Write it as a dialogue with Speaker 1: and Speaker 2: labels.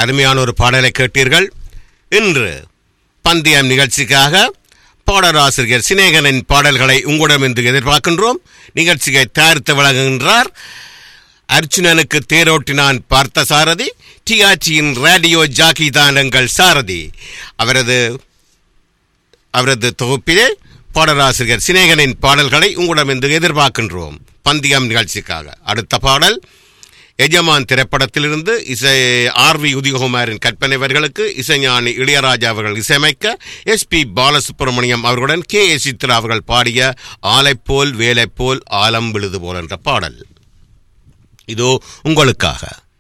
Speaker 1: அருமையான ஒரு பாடலை கேட்டீர்கள் இன்று பந்தயம் நிகழ்ச்சிக்காக பாடலாசிரியர் சிநேகனின் பாடல்களை உங்களிடமிருந்து எதிர்பார்க்கின்றோம் நிகழ்ச்சியை தயாரித்து வழங்குகின்றார் அர்ச்சுனனுக்கு தேரோட்டினான் பார்த்த சாரதி டிஆர்டியின் ரேடியோ ஜாக்கி தான் எங்கள் சாரதி அவரது அவரது தொகுப்பிலே பாடலாசிரியர் சிநேகனின் பாடல்களை உங்களிடமிருந்து எதிர்பார்க்கின்றோம் பந்தயம் நிகழ்ச்சிக்காக அடுத்த பாடல் எஜமான் திரைப்படத்திலிருந்து இசை ஆர் வி உதயகுமாரின் கற்பனை வரிகளுக்கு இசைஞானி இளையராஜா அவர்கள் இசையமைக்க எஸ் பி பாலசுப்ரமணியம் அவர்களுடன் கே எஸ் சித்ரா அவர்கள் பாடிய ஆலைப்போல் வேலைப்போல் ஆலம் விழுது போல் என்ற பாடல் இதோ உங்களுக்காக